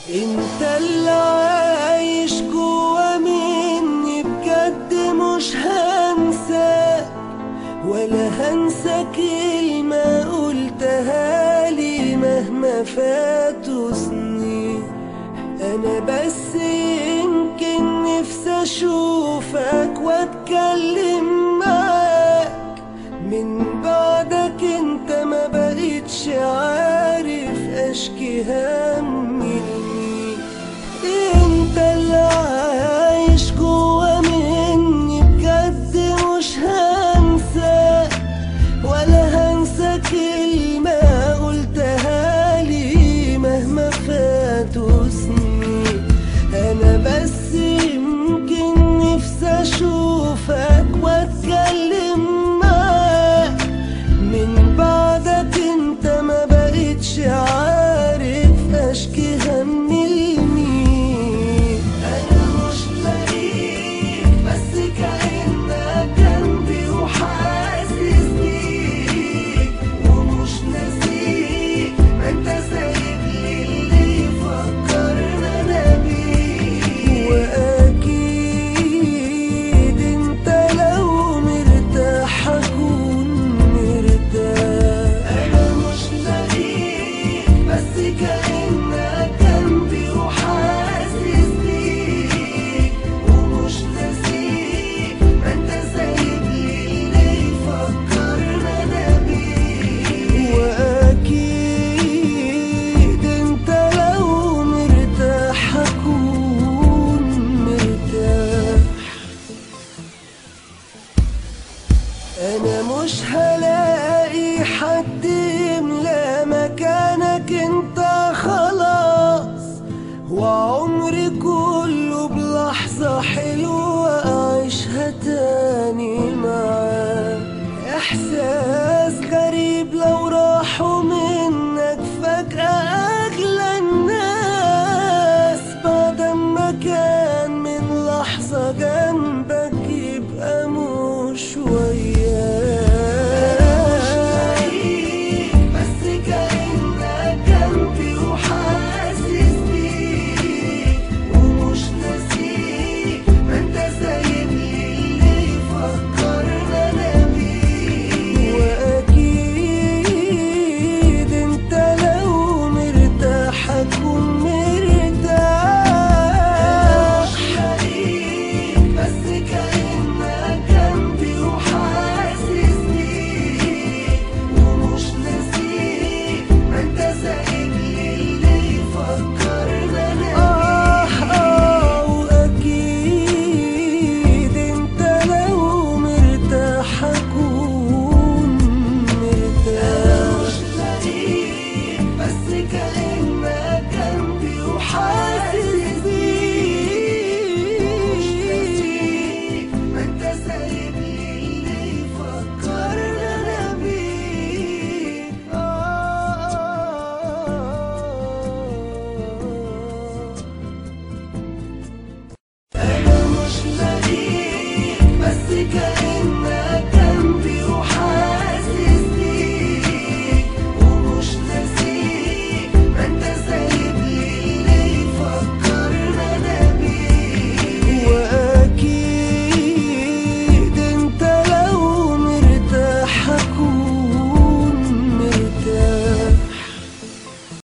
انت اللي عايش جوا مني بجد مش هنساك ولا هنسى كلمة قلتها لي مهما فاتوا سنين انا بس يمكن نفسي اشوفك واتكلم معاك من بعدك انت ما بقيتش عارف اشكي همي لمين انت اللي عايش جوا مني بجد مش هنساك ولا هنسى كلمة قلتها لي مهما فاتوا سنين انا بس يمكن نفسي اشوفك واتكلم معاك من بعدك انت ما بقيتش عارف اشكي همي لمين انا مش لاقيك بس كأنك جنبي وحاسس بيك ومش ناسيك ما انت سايب لي اللي يفكرنا انا بيك واكيد انت لو مرتاح هكون مرتاح انا مش لاقيك بس كأنك جنبي وحاسس بيك ومش ناسيك ما انت سايب لي اللي يفكرنا انا بيك واكيد انت لو مرتاح هكون مرتاح انا مش هلاقي حد يملى مكانك انت خلاص وعمري كله بلحظة حلوة